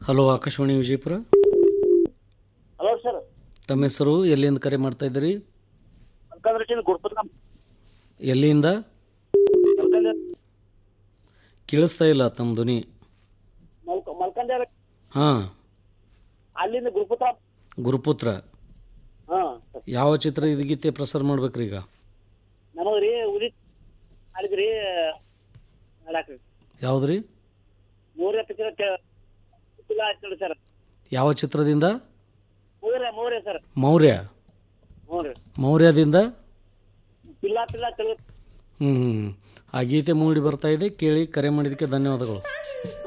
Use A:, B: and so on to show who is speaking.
A: hello Akashvani Vijayapura
B: hello sir
A: ತಮ್ಮ ಹೆಸರು ಎಲ್ಲಿಂದ ಕರೆ ಮಾಡ್ತಾ ಇದ್ದೀರಿ
B: ಮಲ್ಕಾಂದ್ರ ಗುಡ್ಪದ
A: ಎಲ್ಲಿಂದ ಕೇಳಿಸ್ತಾ ಇಲ್ಲ ತಮ್ಮ ಧ್ವನಿ
B: ಮಲ್ಕ ಮಲ್ಕಂದ
A: ಹಾಂ
B: ಅಲ್ಲಿಂದ ಗುರುಪುತ್ರ
A: ಗುರುಪುತ್ರ
B: ಹಾ
A: ಯಾವ ಚಿತ್ರ ಇದು ಗೀತೆ ಪ್ರಸಾರ ಮಾಡ್ಬೇಕ್ರಿ ಈಗ
B: ನಮಗ್ ರೀ ಉದಿ ಅಲ್ಲಿದ್ರಿ ಮಾಡಾಕ್ರಿ
A: ಯಾವ್ದ್ರಿ
B: ಮೂರೇ ಪಿಕ್ಚರ್ ಇಲ್ಲ ಆಯ್ತು ನೋಡಿ ಸರ್
A: ಯಾವ ಚಿತ್ರದಿಂದ
B: ಮೂರೇ ಮೂರೇ ಸರ್
A: ಮೌರ್ಯ
B: ಹ್ಞೂ ರೀ
A: ಮೌರ್ಯದಿಂದ
B: ಪಿಲ್ಲ ಪಿಲ್ಲ ತೆಲುಗು
A: ಹ್ಞೂ ಆ ಗೀತೆ ಮೂಡಿ ಬರ್ತಾ ಇದೆ ಕೇಳಿ ಕರೆ ಮಾಡಿದ್ದಕ್ಕೆ ಧನ್ಯವಾದಗಳು